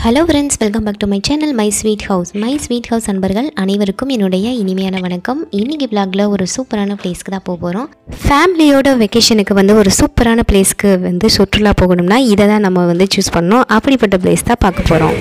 hello friends welcome back to my channel my sweet house my sweet house அன்பர்கள் அனைவருக்கும் என்னுடைய இனிமையான வணக்கம் இன்னைக்கு vlogல ஒரு சூப்பரான பிளேஸ்க்கு தான் போக போகிறோம் ஃபேமிலியோட வெக்கேஷனுக்கு வந்து ஒரு சூப்பரான பிளேஸ்க்கு வந்து சுற்றுலா போகணும்னா இதை தான் நம்ம வந்து சூஸ் பண்ணோம் அப்படிப்பட்ட பிளேஸ் தான் பார்க்க போகிறோம்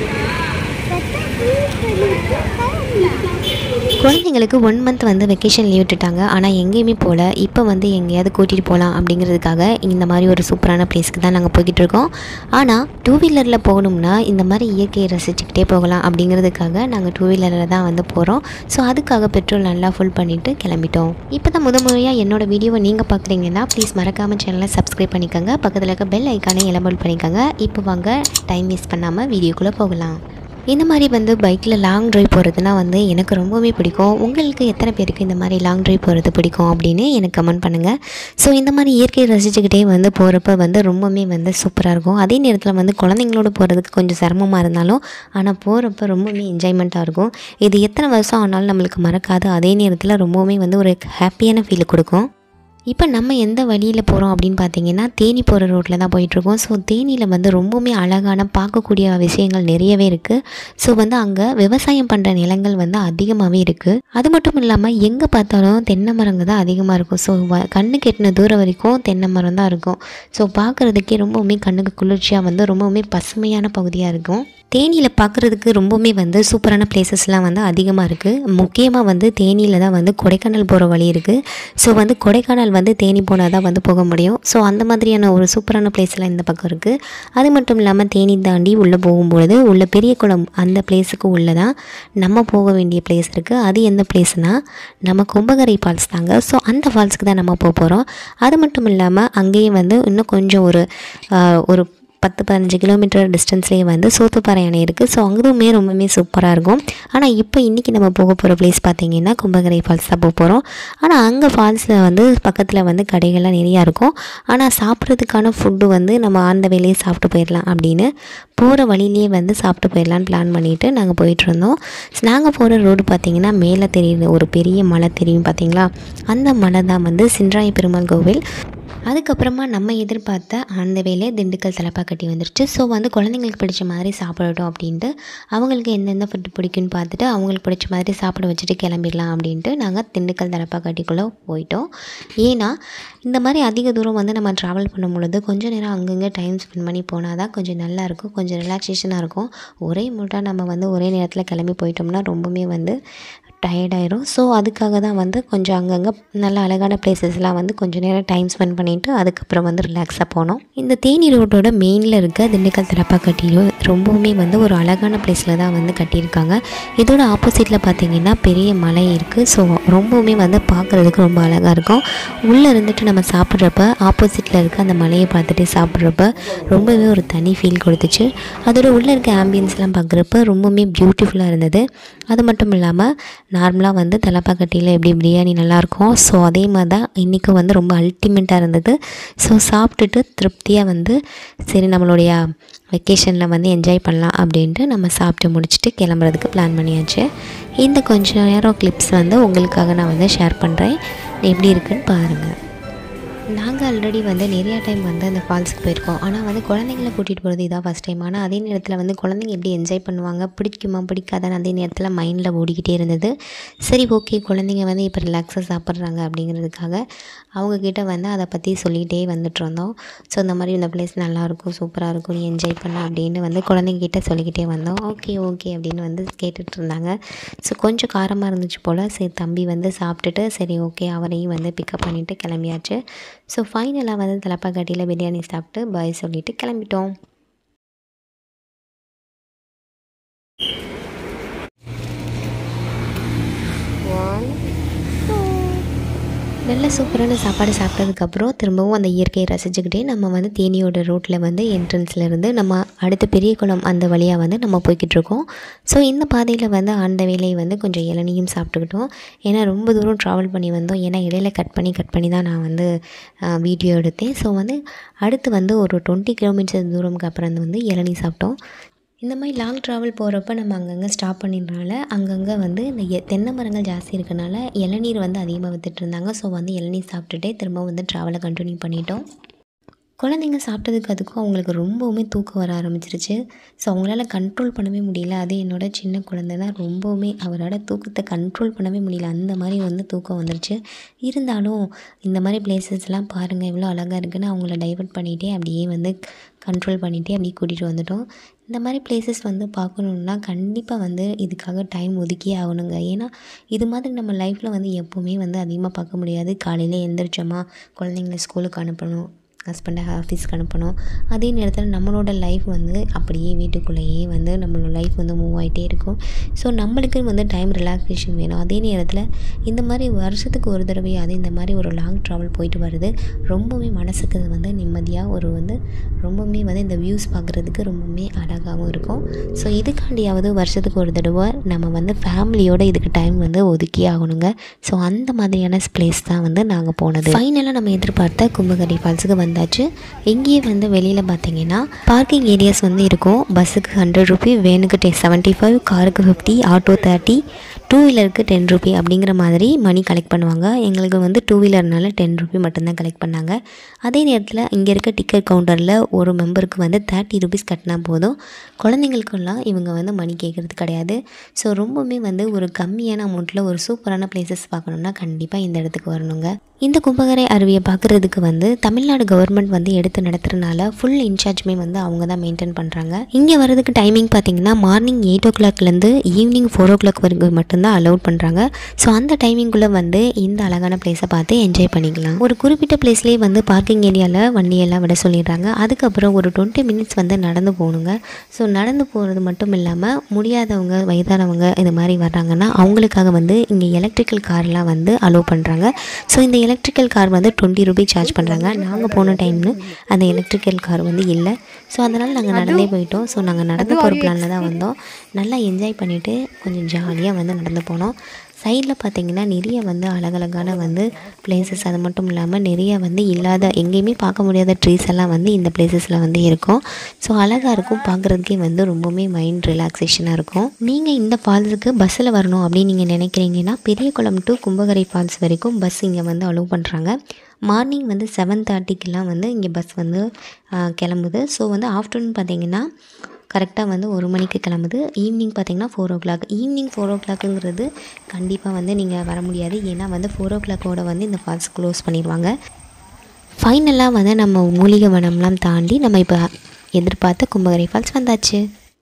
குழந்தைங்களுக்கு ஒன் மந்த் வந்து வெக்கேஷன் லீவ் விட்டுட்டாங்க ஆனால் எங்கேயுமே போகல இப்போ வந்து எங்கேயாவது கூட்டிகிட்டு போகலாம் அப்படிங்கிறதுக்காக இந்த மாதிரி ஒரு சூப்பரான பிளேஸ்க்கு தான் நாங்கள் போய்கிட்டு இருக்கோம் ஆனால் டூ வீலரில் போகணும்னா இந்த மாதிரி இயற்கையை ரசிச்சுக்கிட்டே போகலாம் அப்படிங்கிறதுக்காக நாங்கள் டூ வீலரில் தான் வந்து போகிறோம் ஸோ அதுக்காக பெட்ரோல் நல்லா ஃபுல் பண்ணிவிட்டு கிளம்பிட்டோம் இப்போ தான் முத முறையாக என்னோட வீடியோவை நீங்கள் பார்க்குறீங்கன்னா ப்ளீஸ் மறக்காமல் சேனலை சப்ஸ்கிரைப் பண்ணிக்கோங்க பக்கத்தில் இருக்க பெல் ஐக்கானே எலபோல் பண்ணிக்கோங்க இப்போ வாங்க டைம் வேஸ்ட் பண்ணாமல் வீடியோக்குள்ளே போகலாம் இந்த மாதிரி வந்து பைக்கில் லாங் ட்ரைவ் போகிறதுனா வந்து எனக்கு ரொம்பவே பிடிக்கும் உங்களுக்கு எத்தனை பேருக்கு இந்த மாதிரி லாங் ட்ரைவ் போகிறது பிடிக்கும் அப்படின்னு எனக்கு கமெண்ட் பண்ணுங்கள் ஸோ இந்த மாதிரி இயற்கையை ரசிச்சுக்கிட்டே வந்து போகிறப்ப வந்து ரொம்பவுமே வந்து சூப்பராக இருக்கும் அதே நேரத்தில் வந்து குழந்தைங்களோட போகிறதுக்கு கொஞ்சம் சிரமமாக இருந்தாலும் ஆனால் போகிறப்ப ரொம்பவுமே என்ஜாய்மெண்ட்டாக இருக்கும் இது எத்தனை வருஷம் ஆனாலும் நம்மளுக்கு மறக்காது அதே நேரத்தில் ரொம்பவுமே வந்து ஒரு ஹாப்பியான ஃபீல் கொடுக்கும் இப்போ நம்ம எந்த வழியில் போகிறோம் அப்படின்னு பார்த்தீங்கன்னா தேனி போகிற ரோட்டில் தான் போயிட்டுருக்கோம் ஸோ தேனியில் வந்து ரொம்பவுமே அழகான பார்க்கக்கூடிய விஷயங்கள் நிறையவே இருக்குது ஸோ வந்து அங்கே விவசாயம் பண்ணுற நிலங்கள் வந்து அதிகமாகவே இருக்குது அது மட்டும் இல்லாமல் எங்கே பார்த்தாலும் தென்னை மரங்க தான் அதிகமாக இருக்கும் ஸோ வ கண்ணுக்கு எட்டின தூரம் வரைக்கும் தென்னை மரம் தான் இருக்கும் ஸோ பார்க்குறதுக்கே ரொம்பவுமே கண்ணுக்கு குளிர்ச்சியாக வந்து ரொம்பவுமே பசுமையான பகுதியாக இருக்கும் தேனியில் பார்க்குறதுக்கு ரொம்பவுமே வந்து சூப்பரான பிளேசஸ்லாம் வந்து அதிகமாக இருக்குது முக்கியமாக வந்து தேனியில் தான் வந்து கொடைக்கானல் போகிற வழி இருக்குது ஸோ வந்து கொடைக்கானல் வந்து தேனி போனால் தான் வந்து போக முடியும் ஸோ அந்த மாதிரியான ஒரு சூப்பரான பிளேஸ்லாம் இந்த பக்கம் இருக்குது அது மட்டும் இல்லாமல் தேனி தாண்டி உள்ளே போகும்பொழுது உள்ள பெரிய குளம் அந்த பிளேஸுக்கு உள்ளே தான் நம்ம போக வேண்டிய பிளேஸ் இருக்குது அது எந்த பிளேஸ்னால் நம்ம கும்பகரை ஃபால்ஸ் தாங்க ஸோ அந்த ஃபால்ஸுக்கு தான் நம்ம போக போகிறோம் அது மட்டும் இல்லாமல் அங்கேயே வந்து இன்னும் கொஞ்சம் ஒரு ஆஹ், ஒரு பத்து பதினஞ்சு கிலோமீட்டர் டிஸ்டன்ஸ்லேயே வந்து சோத்துப்பாறை அணை இருக்குது ஸோ அங்குமே ரொம்பவுமே சூப்பராக இருக்கும் ஆனால் இப்போ இன்றைக்கி நம்ம போக போகிற பிளேஸ் பார்த்தீங்கன்னா கும்பகரை ஃபால்ஸ் தான் போக போகிறோம் ஆனால் அங்கே ஃபால்ஸில் வந்து பக்கத்தில் வந்து கடைகள்லாம் நிறையா இருக்கும் ஆனால் சாப்பிட்றதுக்கான ஃபுட்டு வந்து நம்ம அந்த வேலையே சாப்பிட்டு போயிடலாம் அப்படின்னு போகிற வழியிலேயே வந்து சாப்பிட்டு போயிடலான்னு பிளான் பண்ணிவிட்டு நாங்கள் போயிட்டு இருந்தோம் நாங்கள் போகிற ரோடு பார்த்தீங்கன்னா மேலே தெரியுது ஒரு பெரிய மலை தெரியும் பார்த்தீங்களா அந்த மலை தான் வந்து சின்ராய பெருமாள் கோவில் அதுக்கப்புறமா நம்ம எதிர்பார்த்த அந்த வேலையை திண்டுக்கல் தலப்பாக்கட்டி வந்துருச்சு ஸோ வந்து குழந்தைங்களுக்கு பிடிச்ச மாதிரி சாப்பிடட்டும் அப்படின்ட்டு அவங்களுக்கு எந்தெந்த ஃபுட்டு பிடிக்குன்னு பார்த்துட்டு அவங்களுக்கு பிடிச்ச மாதிரி சாப்பிட வச்சுட்டு கிளம்பிடலாம் அப்படின்ட்டு நாங்கள் திண்டுக்கல் தலப்பாக்கட்டிக்குள்ளே போயிட்டோம் ஏன்னா இந்த மாதிரி அதிக தூரம் வந்து நம்ம ட்ராவல் பண்ணும் பொழுது கொஞ்சம் நேரம் அங்கங்கே டைம் ஸ்பெண்ட் பண்ணி போனால் தான் கொஞ்சம் நல்லாயிருக்கும் கொஞ்சம் ரிலாக்ஸேஷனாக இருக்கும் ஒரே மூட்டாக நம்ம வந்து ஒரே நேரத்தில் கிளம்பி போயிட்டோம்னா ரொம்பவுமே வந்து டயர்டாயிரும் ஸோ அதுக்காக தான் வந்து கொஞ்சம் அங்கங்கே நல்ல அழகான பிளேசஸ்லாம் வந்து கொஞ்சம் நேரம் டைம் ஸ்பெண்ட் பண்ணிவிட்டு அதுக்கப்புறம் வந்து ரிலாக்ஸாக போனோம் இந்த தேனி ரோட்டோட மெயினில் இருக்க திண்டுக்கல் தலப்பாக்கட்டியும் ரொம்பவுமே வந்து ஒரு அழகான பிளேஸில் தான் வந்து கட்டியிருக்காங்க இதோட ஆப்போசிட்டில் பார்த்தீங்கன்னா பெரிய மலை இருக்குது ஸோ ரொம்பவுமே வந்து பார்க்குறதுக்கு ரொம்ப அழகாக இருக்கும் உள்ளே இருந்துட்டு நம்ம சாப்பிட்றப்ப ஆப்போசிட்டில் இருக்க அந்த மலையை பார்த்துட்டு சாப்பிட்றப்ப ரொம்பவே ஒரு தனி ஃபீல் கொடுத்துச்சு அதோட உள்ளே இருக்க ஆம்பியன்ஸ்லாம் பார்க்குறப்ப ரொம்பவுமே பியூட்டிஃபுல்லாக இருந்தது அது மட்டும் இல்லாமல் நார்மலாக வந்து தலப்பாக்கட்டியில் எப்படி பிரியாணி நல்லாயிருக்கும் ஸோ அதே மாதிரி தான் இன்றைக்கும் வந்து ரொம்ப அல்டிமேட்டாக இருந்தது ஸோ சாப்பிட்டுட்டு திருப்தியாக வந்து சரி நம்மளுடைய வெக்கேஷனில் வந்து என்ஜாய் பண்ணலாம் அப்படின்ட்டு நம்ம சாப்பிட்டு முடிச்சுட்டு கிளம்புறதுக்கு பிளான் பண்ணியாச்சு இந்த கொஞ்ச நேரம் கிளிப்ஸ் வந்து உங்களுக்காக நான் வந்து ஷேர் பண்ணுறேன் எப்படி இருக்குன்னு பாருங்கள் நாங்கள் ஆல்ரெடி வந்து நிறையா டைம் வந்து அந்த ஃபால்ஸுக்கு போயிருக்கோம் ஆனால் வந்து குழந்தைங்கள கூட்டிகிட்டு போகிறது இதான் ஃபஸ்ட் டைம் ஆனால் அதே நேரத்தில் வந்து குழந்தைங்க எப்படி என்ஜாய் பண்ணுவாங்க பிடிக்குமா பிடிக்காதான்னு அதே நேரத்தில் மைண்டில் ஓடிக்கிட்டே இருந்தது சரி ஓகே குழந்தைங்க வந்து இப்போ ரிலாக்ஸாக சாப்பிட்றாங்க அப்படிங்கிறதுக்காக அவங்கக்கிட்ட வந்து அதை பற்றி சொல்லிகிட்டே வந்துட்டு இருந்தோம் ஸோ இந்த மாதிரி இந்த பிளேஸ் நல்லாயிருக்கும் சூப்பராக இருக்கும் நீ என்ஜாய் பண்ண அப்படின்னு வந்து குழந்தைங்கிட்ட சொல்லிக்கிட்டே வந்தோம் ஓகே ஓகே அப்படின்னு வந்து கேட்டுட்டு இருந்தாங்க ஸோ கொஞ்சம் காரமாக இருந்துச்சு போல் சரி தம்பி வந்து சாப்பிட்டுட்டு சரி ஓகே அவரையும் வந்து பிக்கப் பண்ணிவிட்டு கிளம்பியாச்சு ஸோ ஃபைனலாக வந்து தலப்பாக்கட்டியில் பிரியாணி சாப்பிட்டு பாய் சொல்லிட்டு கிளம்பிட்டோம் நல்ல சூப்பரான சாப்பாடு சாப்பிட்டதுக்கப்புறம் திரும்பவும் அந்த இயற்கையை ரசிச்சுக்கிட்டே நம்ம வந்து தேனியோட ரோட்டில் வந்து என்ட்ரன்ஸில் இருந்து நம்ம அடுத்த பெரிய குளம் அந்த வழியாக வந்து நம்ம போய்கிட்டு இருக்கோம் ஸோ இந்த பாதையில் வந்து அந்த வேலையை வந்து கொஞ்சம் இளநியும் சாப்பிட்டுக்கிட்டோம் ஏன்னா ரொம்ப தூரம் ட்ராவல் பண்ணி வந்தோம் ஏன்னா இடையில கட் பண்ணி கட் பண்ணி தான் நான் வந்து வீடியோ எடுத்தேன் ஸோ வந்து அடுத்து வந்து ஒரு டுவெண்ட்டி கிலோமீட்டர் தூரம்க்கு அப்புறம் வந்து இளநீ சாப்பிட்டோம் இந்த மாதிரி லாங் ட்ராவல் போகிறப்ப நம்ம அங்கங்கே ஸ்டாப் பண்ணிடுறனால அங்கங்கே வந்து இந்த எ- தென்னை மரங்கள் ஜாஸ்தி இருக்கனால இளநீர் வந்து அதிகமாக வித்துட்டு இருந்தாங்க ஸோ வந்து இளநீர் சாப்பிட்டுட்டே திரும்ப வந்து ட்ராவலை கண்டினியூ பண்ணிட்டோம் குழந்தைங்க சாப்பிட்டதுக்கு அதுக்கும் அவங்களுக்கு ரொம்பவுமே தூக்கம் வர ஆரம்பிச்சிருச்சு ஸோ அவங்களால கண்ட்ரோல் பண்ணவே முடியல அது என்னோட சின்ன குழந்தை தான் ரொம்பவுமே அவரோட தூக்கத்தை கண்ட்ரோல் பண்ணவே முடியல அந்த மாதிரி வந்து தூக்கம் வந்துருச்சு இருந்தாலும் இந்த மாதிரி பிளேசஸ்லாம் பாருங்கள் எவ்வளோ அழகாக இருக்குன்னு அவங்கள டைவர்ட் பண்ணிகிட்டே அப்படியே வந்து கண்ட்ரோல் பண்ணிகிட்டே அப்படியே கூட்டிகிட்டு வந்துட்டோம் இந்த மாதிரி பிளேசஸ் வந்து பார்க்கணுன்னா கண்டிப்பாக வந்து இதுக்காக டைம் ஒதுக்கியே ஆகணுங்க ஏன்னா இது மாதிரி நம்ம லைஃப்பில் வந்து எப்போவுமே வந்து அதிகமாக பார்க்க முடியாது காலையில் எழுந்திரிச்சோமா குழந்தைங்கள ஸ்கூலுக்கு அனுப்பணும் ஹஸ்பண்டை ஆஃபீஸ்க்கு அனுப்பணும் அதே நேரத்தில் நம்மளோட லைஃப் வந்து அப்படியே வீட்டுக்குள்ளேயே வந்து நம்மளோட லைஃப் வந்து மூவ் ஆகிட்டே இருக்கும் ஸோ நம்மளுக்கு வந்து டைம் ரிலாக்ஸேஷன் வேணும் அதே நேரத்தில் இந்த மாதிரி வருஷத்துக்கு ஒரு தடவையாவது இந்த மாதிரி ஒரு லாங் ட்ராவல் போயிட்டு வருது ரொம்பவுமே மனசுக்கு வந்து நிம்மதியாக ஒரு வந்து ரொம்பவுமே வந்து இந்த வியூஸ் பார்க்குறதுக்கு ரொம்பவுமே அழகாகவும் இருக்கும் ஸோ இதுக்காண்டியாவது வருஷத்துக்கு ஒரு தடவை நம்ம வந்து ஃபேமிலியோட இதுக்கு டைம் வந்து ஒதுக்கி ஆகணுங்க ஸோ அந்த மாதிரியான பிளேஸ் தான் வந்து நாங்கள் போனது ஃபைனலாக நம்ம எதிர்பார்த்த கும்பகரி ஃபால்ஸுக்கு வந்தாச்சு இங்கேயே வந்து வெளியில் பார்த்தீங்கன்னா பார்க்கிங் ஏரியாஸ் வந்து இருக்கும் பஸ்ஸுக்கு ஹண்ட்ரட் ருபி வேனுக்கு டெ செவன்ட்டி ஃபைவ் காருக்கு ஃபிஃப்டி ஆட்டோ தேர்ட்டி டூ வீலருக்கு டென் ருபி அப்படிங்கிற மாதிரி மணி கலெக்ட் பண்ணுவாங்க எங்களுக்கு வந்து டூ வீலர்னால டென் ருபி மட்டும்தான் கலெக்ட் பண்ணாங்க அதே நேரத்தில் இங்கே இருக்க டிக்கெட் கவுண்டரில் ஒரு மெம்பருக்கு வந்து தேர்ட்டி ருபீஸ் கட்டினா போதும் குழந்தைங்களுக்கெல்லாம் இவங்க வந்து மணி கேட்குறது கிடையாது ஸோ ரொம்பவுமே வந்து ஒரு கம்மியான அமௌண்ட்டில் ஒரு சூப்பரான பிளேசஸ் பார்க்கணுன்னா கண்டிப்பாக இந்த இடத்துக்கு வரணுங்க இந்த கும்பகரை அருவியை பார்க்குறதுக்கு வந்து தமிழ்நாடு கவர்மெண்ட் வந்து எடுத்து நடத்துறதுனால ஃபுல் இன்சார்ஜுமே வந்து அவங்க தான் மெயின்டைன் பண்ணுறாங்க இங்கே வரதுக்கு டைமிங் பார்த்தீங்கன்னா மார்னிங் எயிட் ஓ கிளாக்லேருந்து ஈவினிங் ஃபோர் ஓ கிளாக் வரைக்கும் மட்டும்தான் அலௌட் பண்ணுறாங்க ஸோ அந்த டைமிங்குள்ளே வந்து இந்த அழகான பிளேஸை பார்த்து என்ஜாய் பண்ணிக்கலாம் ஒரு குறிப்பிட்ட பிளேஸ்லேயே வந்து பார்க்கிங் ஏரியாவில் வண்டியெல்லாம் விட சொல்லிடுறாங்க அதுக்கப்புறம் ஒரு டுவெண்ட்டி மினிட்ஸ் வந்து நடந்து போகணுங்க ஸோ நடந்து போகிறது மட்டும் இல்லாமல் முடியாதவங்க வயதானவங்க இது மாதிரி வர்றாங்கன்னா அவங்களுக்காக வந்து இங்கே எலக்ட்ரிக்கல் கார்லாம் வந்து அலோவ் பண்ணுறாங்க ஸோ இந்த எலக்ட்ரிக்கல் கார் வந்து டுவெண்ட்டி ருபீஸ் சார்ஜ் பண்ணுறாங்க நாங்கள் போன டைம்னு அந்த எலக்ட்ரிக்கல் கார் வந்து இல்லை ஸோ அதனால் நாங்கள் நடந்தே போயிட்டோம் ஸோ நாங்கள் நடந்து போகிற பிளானில் தான் வந்தோம் நல்லா என்ஜாய் பண்ணிவிட்டு கொஞ்சம் ஜாலியாக வந்து நடந்து போனோம் சைடில் பார்த்தீங்கன்னா நிறைய வந்து அழகழகான வந்து பிளேசஸ் அது மட்டும் இல்லாமல் நிறைய வந்து இல்லாத எங்கேயுமே பார்க்க முடியாத ட்ரீஸ் எல்லாம் வந்து இந்த பிளேசஸில் வந்து இருக்கும் ஸோ அழகாக இருக்கும் பார்க்குறதுக்கே வந்து ரொம்பவுமே மைண்ட் ரிலாக்ஸேஷனாக இருக்கும் நீங்கள் இந்த ஃபால்ஸுக்கு பஸ்ஸில் வரணும் அப்படின்னு நீங்கள் நினைக்கிறீங்கன்னா பெரியகுளம் டு கும்பகரை ஃபால்ஸ் வரைக்கும் பஸ் இங்கே வந்து அலோவ் பண்ணுறாங்க மார்னிங் வந்து செவன் தேர்ட்டிக்கெலாம் வந்து இங்கே பஸ் வந்து ஆ, கிளம்புது ஸோ வந்து ஆஃப்டர்நூன் பார்த்தீங்கன்னா கரெக்டாக வந்து ஒரு மணிக்கு கிளம்புது ஈவினிங் பார்த்தீங்கன்னா four o'clock evening four ஓ கிளாக்குங்கிறது கண்டிப்பாக வந்து நீங்கள் வர முடியாது ஏன்னா வந்து ஃபோர் ஓ கிளாக்கோட வந்து இந்த ஃபால்ஸ் க்ளோஸ் பண்ணிடுவாங்க ஃபைனலாக வந்து நம்ம மூலிகை வனம்லாம் தாண்டி நம்ம இப்போ எதிர்பார்த்த கும்பகரை ஃபால்ஸ் வந்தாச்சு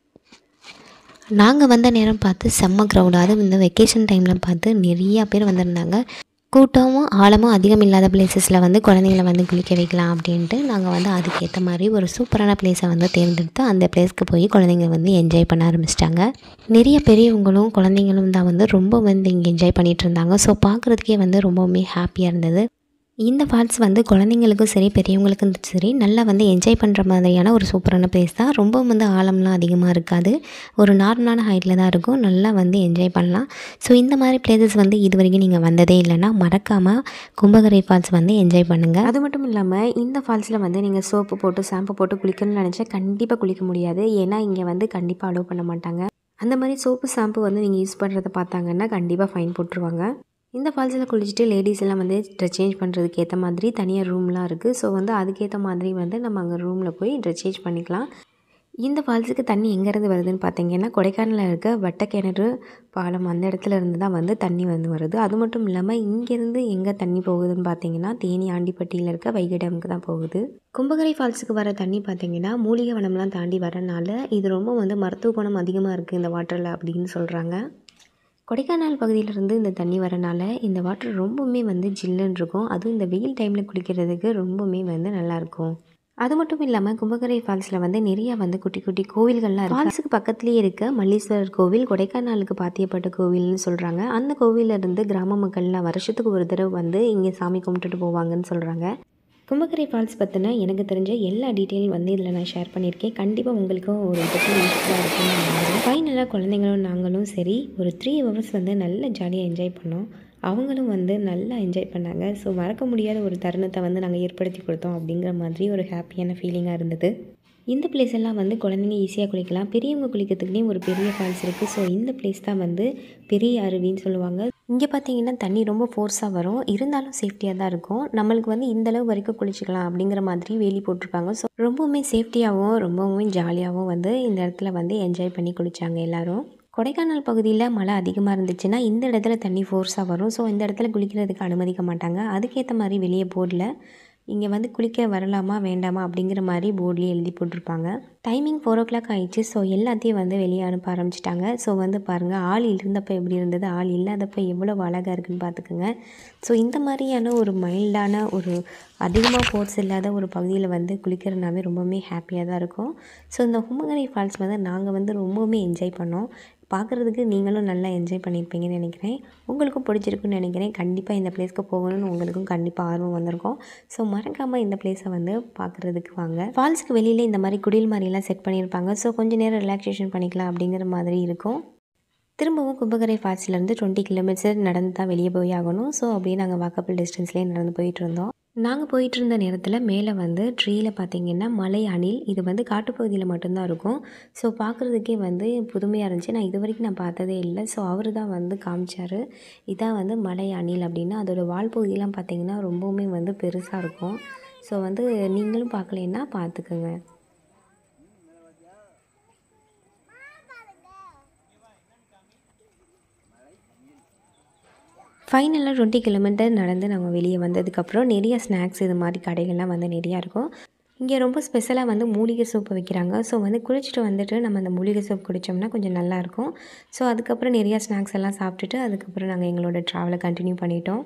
நாங்கள் வந்த நேரம் பார்த்து செம்ம க்ரௌடு அதுவும் இந்த வெக்கேஷன் டைமில் பார்த்து நிறையா பேர் வந்திருந்தாங்க கூட்டமும் ஆழமும் அதிகம் இல்லாத பிளேசஸில் வந்து குழந்தைங்கள வந்து குளிக்க வைக்கலாம் அப்படின்ட்டு நாங்கள் வந்து அதுக்கேற்ற மாதிரி ஒரு சூப்பரான பிளேஸை வந்து தேர்ந்தெடுத்து அந்த பிளேஸ்க்கு போய் குழந்தைங்க வந்து என்ஜாய் பண்ண ஆரம்பிச்சிட்டாங்க நிறைய பெரியவங்களும் குழந்தைங்களும் தான் வந்து ரொம்ப வந்து இங்கே என்ஜாய் பண்ணிகிட்டு இருந்தாங்க ஸோ பார்க்குறதுக்கே வந்து ரொம்பவுமே ஹாப்பியாக இருந்தது இந்த ஃபால்ஸ் வந்து குழந்தைங்களுக்கும் சரி பெரியவங்களுக்கும் சரி நல்லா வந்து என்ஜாய் பண்ணுற மாதிரியான ஒரு சூப்பரான பிளேஸ் தான் ரொம்ப வந்து ஆழம்லாம் அதிகமாக இருக்காது ஒரு நார்மலான ஹைட்டில் தான் இருக்கும் நல்லா வந்து என்ஜாய் பண்ணலாம் ஸோ இந்த மாதிரி பிளேசஸ் வந்து இது வரைக்கும் நீங்கள் வந்ததே இல்லைன்னா மறக்காமல் கும்பகரை ஃபால்ஸ் வந்து என்ஜாய் பண்ணுங்கள் அது மட்டும் இல்லாமல் இந்த ஃபால்ஸில் வந்து நீங்கள் சோப்பு போட்டு ஷாம்பு போட்டு குளிக்கணும்னு நினச்சா கண்டிப்பாக குளிக்க முடியாது ஏன்னா இங்கே வந்து கண்டிப்பாக அலோவ் பண்ண மாட்டாங்க அந்த மாதிரி சோப்பு ஷாம்பு வந்து நீங்கள் யூஸ் பண்ணுறத பார்த்தாங்கன்னா கண்டிப்பாக ஃபைன் போட்டுருவாங்க இந்த ஃபால்ஸில் குளிச்சுட்டு லேடிஸ் எல்லாம் வந்து ட்ரெஸ் சேஞ்ச் பண்ணுறதுக்கு ஏற்ற மாதிரி தனியாக ரூம்லாம் இருக்குது ஸோ வந்து அதுக்கேற்ற மாதிரி வந்து நம்ம அங்கே ரூமில் போய் ட்ரெஸ் சேஞ்ச் பண்ணிக்கலாம் இந்த ஃபால்ஸுக்கு தண்ணி எங்கேருந்து வருதுன்னு பார்த்தீங்கன்னா கொடைக்கானலில் இருக்க வட்டக்கிணறு பாலம் அந்த இடத்துல இருந்து தான் வந்து தண்ணி வந்து வருது அது மட்டும் இல்லாமல் இங்கேருந்து எங்கே தண்ணி போகுதுன்னு பார்த்தீங்கன்னா தேனி ஆண்டிப்பட்டியில் இருக்க வைகை டேமுக்கு தான் போகுது கும்பகரை ஃபால்ஸுக்கு வர தண்ணி பார்த்தீங்கன்னா மூலிகை வனம்லாம் தாண்டி வரனால இது ரொம்ப வந்து மருத்துவ குணம் அதிகமாக இருக்குது இந்த வாட்டரில் அப்படின்னு சொல்கிறாங்க கொடைக்கானல் பகுதியிலிருந்து இந்த தண்ணி வரனால இந்த வாட்டர் ரொம்பவுமே வந்து ஜில்லுன்னு இருக்கும் அதுவும் இந்த வெயில் டைமில் குளிக்கிறதுக்கு ரொம்பவுமே வந்து நல்லாயிருக்கும் அது மட்டும் இல்லாமல் கும்பகரை ஃபால்ஸில் வந்து நிறைய வந்து குட்டி குட்டி கோவில்கள்லாம் இருக்குது ஃபால்ஸுக்கு பக்கத்துலேயே இருக்க மல்லீஸ்வரர் கோவில் கொடைக்கானலுக்கு பாத்தியப்பட்ட கோவில்னு சொல்கிறாங்க அந்த கோவில்ல இருந்து கிராம மக்கள்லாம் வருஷத்துக்கு ஒரு தடவை வந்து இங்கே சாமி கும்பிட்டுட்டு போவாங்கன்னு சொல்கிறாங்க கும்பகரை ஃபால்ஸ் பற்றின எனக்கு தெரிஞ்ச எல்லா டீட்டெயிலும் வந்து இதில் நான் ஷேர் பண்ணியிருக்கேன் கண்டிப்பாக உங்களுக்கும் ஒரு பற்றி யூஸ்ஃபுல்லாக இருக்கும்னு நம்புறேன் ஃபைனலாக குழந்தைங்களும் நாங்களும் சரி ஒரு த்ரீ ஹவர்ஸ் வந்து நல்ல ஜாலியாக என்ஜாய் பண்ணோம் அவங்களும் வந்து நல்லா என்ஜாய் பண்ணாங்க ஸோ மறக்க முடியாத ஒரு தருணத்தை வந்து நாங்கள் ஏற்படுத்தி கொடுத்தோம் அப்படிங்கிற மாதிரி ஒரு ஹாப்பியான ஃபீலிங்காக இருந்தது இந்த பிளேஸ் எல்லாம் வந்து குழந்தைங்க ஈஸியாக குளிக்கலாம் பெரியவங்க குளிக்கிறதுக்குனே ஒரு பெரிய ஃபால்ஸ் இருக்குது ஸோ இந்த பிளேஸ் தான் வந்து பெரிய அருவின்னு சொல்லுவாங்க இங்கே பார்த்தீங்கன்னா தண்ணி ரொம்ப ஃபோர்ஸாக வரும் இருந்தாலும் சேஃப்டியாக தான் இருக்கும் நம்மளுக்கு வந்து இந்த அளவு வரைக்கும் குளிச்சுக்கலாம் அப்படிங்கிற மாதிரி வேலி போட்டிருப்பாங்க ஸோ ரொம்பவுமே சேஃப்டியாகவும் ரொம்பவுமே ஜாலியாகவும் வந்து இந்த இடத்துல வந்து என்ஜாய் பண்ணி குளித்தாங்க எல்லாரும் கொடைக்கானல் பகுதியில் மழை அதிகமாக இருந்துச்சுன்னா இந்த இடத்துல தண்ணி ஃபோர்ஸாக வரும் ஸோ இந்த இடத்துல குளிக்கிறதுக்கு அனுமதிக்க மாட்டாங்க அதுக்கேற்ற மாதிரி வெளியே போர்டில் இங்கே வந்து குளிக்க வரலாமா வேண்டாமா அப்படிங்கிற மாதிரி போர்ட்லேயே எழுதி போட்டிருப்பாங்க டைமிங் ஃபோர் ஓ கிளாக் ஆயிடுச்சு ஸோ எல்லாத்தையும் வந்து வெளியே அனுப்ப ஆரம்பிச்சிட்டாங்க ஸோ வந்து பாருங்கள் ஆள் இருந்தப்போ எப்படி இருந்தது ஆள் இல்லாதப்போ எவ்வளோ அழகாக இருக்குன்னு பார்த்துக்குங்க ஸோ இந்த மாதிரியான ஒரு மைல்டான ஒரு அதிகமாக ஃபோர்ஸ் இல்லாத ஒரு பகுதியில் வந்து குளிக்கிறனாவே ரொம்பவுமே ஹாப்பியாக தான் இருக்கும் ஸோ இந்த ஹுமகரை ஃபால்ஸ் வந்து நாங்கள் வந்து ரொம்பவுமே என்ஜாய் பண்ணோம் பார்க்குறதுக்கு நீங்களும் நல்லா என்ஜாய் பண்ணியிருப்பீங்கன்னு நினைக்கிறேன் உங்களுக்கும் பிடிச்சிருக்குன்னு நினைக்கிறேன் கண்டிப்பாக இந்த பிளேஸ்க்கு போகணும்னு உங்களுக்கும் கண்டிப்பாக ஆர்வம் வந்திருக்கும் ஸோ மறக்காமல் இந்த பிளேஸை வந்து பார்க்குறதுக்கு வாங்க ஃபால்ஸ்க்கு வெளியில் இந்த மாதிரி குடில் மாதிரிலாம் செட் பண்ணியிருப்பாங்க ஸோ கொஞ்சம் நேரம் ரிலாக்ஸேஷன் பண்ணிக்கலாம் அப்படிங்கிற மாதிரி இருக்கும் திரும்பவும் கும்பகரை ஃபால்ஸ்லேருந்து டுவெண்ட்டி கிலோமீட்டர் நடந்து தான் வெளியே போய் ஆகணும் ஸோ அப்படியே நாங்கள் வாக்கபிள் டிஸ்டன்ஸ்லேயே நடந்து போயிட்டு இருந்தோம் நாங்கள் போயிட்டு இருந்த நேரத்தில் மேலே வந்து ட்ரீயில் பார்த்தீங்கன்னா மலை அணில் இது வந்து காட்டுப்பகுதியில் மட்டும்தான் இருக்கும் ஸோ பார்க்குறதுக்கே வந்து புதுமையாக இருந்துச்சு நான் இது வரைக்கும் நான் பார்த்ததே இல்லை ஸோ அவர் தான் வந்து காமிச்சார் இதான் வந்து மலை அணில் அப்படின்னா அதோடய வால் பகுதியெலாம் பார்த்தீங்கன்னா ரொம்பவுமே வந்து பெருசாக இருக்கும் ஸோ வந்து நீங்களும் பார்க்கலன்னா பார்த்துக்குங்க ஃபைனலாக டுவெண்ட்டி கிலோமீட்டர் நடந்து நம்ம வெளியே வந்ததுக்கப்புறம் நிறைய ஸ்நாக்ஸ் இது மாதிரி கடைகள்லாம் வந்து நிறையா இருக்கும் இங்கே ரொம்ப ஸ்பெஷலாக வந்து மூலிகை சூப்பு வைக்கிறாங்க ஸோ வந்து குளிச்சுட்டு வந்துட்டு நம்ம அந்த மூலிகை சூப் குடித்தோம்னா கொஞ்சம் நல்லாயிருக்கும் ஸோ அதுக்கப்புறம் நிறையா ஸ்நாக்ஸ் எல்லாம் சாப்பிட்டுட்டு அதுக்கப்புறம் நாங்கள் எங்களோட ட்ராவலை கண்டினியூ பண்ணிட்டோம்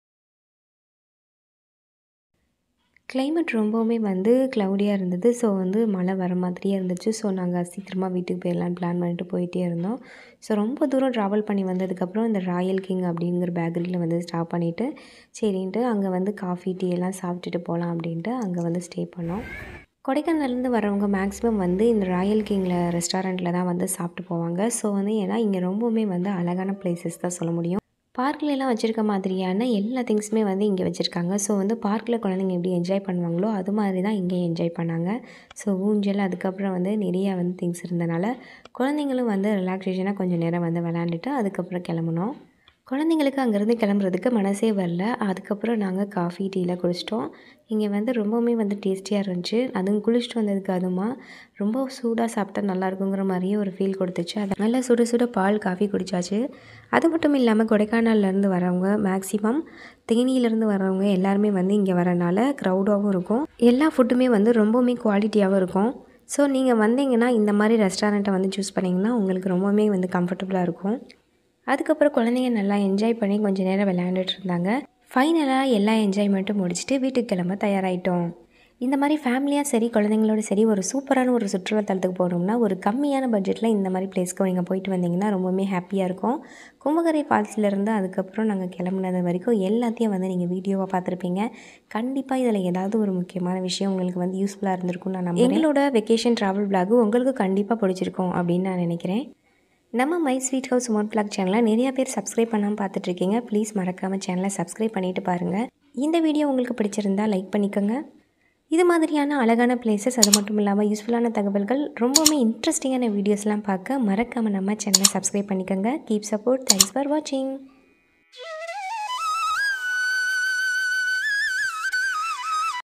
கிளைமேட் ரொம்பவுமே வந்து க்ளவுடியாக இருந்தது ஸோ வந்து மழை வர மாதிரியே இருந்துச்சு ஸோ நாங்கள் சீக்கிரமாக வீட்டுக்கு போயிடலான்னு பிளான் பண்ணிட்டு போயிட்டே இருந்தோம் ஸோ ரொம்ப தூரம் ட்ராவல் பண்ணி வந்ததுக்கப்புறம் இந்த ராயல் கிங் அப்படிங்கிற பேக்கரியில் வந்து ஸ்டாப் பண்ணிவிட்டு சரின்ட்டு அங்கே வந்து காஃபி டீ எல்லாம் சாப்பிட்டுட்டு போகலாம் அப்படின்ட்டு அங்கே வந்து ஸ்டே பண்ணோம் கொடைக்கானல்லேருந்து வரவங்க மேக்ஸிமம் வந்து இந்த ராயல் கிங்கில் ரெஸ்டாரண்ட்டில் தான் வந்து சாப்பிட்டு போவாங்க ஸோ வந்து ஏன்னா இங்கே ரொம்பவுமே வந்து அழகான பிளேசஸ் தான் சொல்ல முடியும் பார்க்கில் எல்லாம் வச்சுருக்க மாதிரியான எல்லா திங்ஸுமே வந்து இங்கே வச்சுருக்காங்க ஸோ வந்து பார்க்கில் குழந்தைங்க எப்படி என்ஜாய் பண்ணுவாங்களோ அது மாதிரி தான் இங்கே என்ஜாய் பண்ணாங்க ஸோ ஊஞ்சல் அதுக்கப்புறம் வந்து நிறையா வந்து திங்ஸ் இருந்தனால குழந்தைங்களும் வந்து ரிலாக்ஸேஷனாக கொஞ்சம் நேரம் வந்து விளாண்டுட்டு அதுக்கப்புறம் கிளம்புனோம் குழந்தைங்களுக்கு அங்கேருந்து கிளம்புறதுக்கு மனசே வரல அதுக்கப்புறம் நாங்கள் காஃபி டீலாம் குடிச்சிட்டோம் இங்கே வந்து ரொம்பவுமே வந்து டேஸ்டியாக இருந்துச்சு அதுவும் குளிச்சுட்டு வந்ததுக்கு அதுமா ரொம்ப சூடாக சாப்பிட்டா நல்லா இருக்குங்கிற மாதிரியே ஒரு ஃபீல் கொடுத்துச்சு அது நல்லா சுட சுட பால் காஃபி குடித்தாச்சு அது மட்டும் இல்லாமல் கொடைக்கானல்லேருந்து வரவங்க மேக்ஸிமம் தேனியிலேருந்து வரவங்க எல்லாருமே வந்து இங்கே வரனால க்ரௌடாகவும் இருக்கும் எல்லா ஃபுட்டுமே வந்து ரொம்பவுமே குவாலிட்டியாகவும் இருக்கும் ஸோ நீங்கள் வந்தீங்கன்னா இந்த மாதிரி ரெஸ்டாரண்ட்டை வந்து சூஸ் பண்ணிங்கன்னா உங்களுக்கு ரொம்பவுமே வந்து கம்ஃபர்டபுளாக இருக்கும் அதுக்கப்புறம் குழந்தைங்க நல்லா என்ஜாய் பண்ணி கொஞ்சம் நேரம் விளையாண்டுட்டு இருந்தாங்க ஃபைனலாக எல்லா என்ஜாய்மெண்ட்டும் முடிச்சுட்டு வீட்டுக்கு கிளம்ப தயாராகிட்டோம் இந்த மாதிரி ஃபேமிலியாக சரி குழந்தைங்களோட சரி ஒரு சூப்பரான ஒரு சுற்றுலாத்தலத்துக்கு போகணும்னா ஒரு கம்மியான பட்ஜெட்டில் இந்த மாதிரி பிளேஸ்க்கு நீங்கள் போயிட்டு வந்தீங்கன்னா ரொம்பவுமே ஹாப்பியாக இருக்கும் கும்பகரை ஃபால்ஸ்லேருந்து அதுக்கப்புறம் நாங்கள் கிளம்புனது வரைக்கும் எல்லாத்தையும் வந்து நீங்கள் வீடியோவாக பார்த்துருப்பீங்க கண்டிப்பாக இதில் ஏதாவது ஒரு முக்கியமான விஷயம் உங்களுக்கு வந்து யூஸ்ஃபுல்லாக இருந்திருக்கும் நான் நம்புறேன் எங்களோட வெக்கேஷன் ட்ராவல் பிளாக் உங்களுக்கு கண்டிப்பாக பிடிச்சிருக்கும் அப்படின்னு நான் நினைக்கிறேன் நம்ம மை ஸ்வீட் ஹவுஸ் மோட் பிளாக் சேனலை நிறைய பேர் சப்ஸ்கிரைப் பண்ணாமல் பார்த்துட்ருக்கீங்க ப்ளீஸ் மறக்காமல் சேனலை சப்ஸ்கிரைப் பண்ணிவிட்டு பாருங்கள் இந்த வீடியோ உங்களுக்கு பிடிச்சிருந்தா லைக் பண்ணிக்கோங்க இது மாதிரியான அழகான பிளேசஸ் அது மட்டும் இல்லாமல் யூஸ்ஃபுல்லான தகவல்கள் ரொம்பவுமே இன்ட்ரெஸ்டிங்கான வீடியோஸ்லாம் பார்க்க மறக்காமல் நம்ம சேனலை சப்ஸ்கிரைப் பண்ணிக்கோங்க கீப் சப்போர்ட் தேங்க்ஸ் ஃபார் வாட்சிங்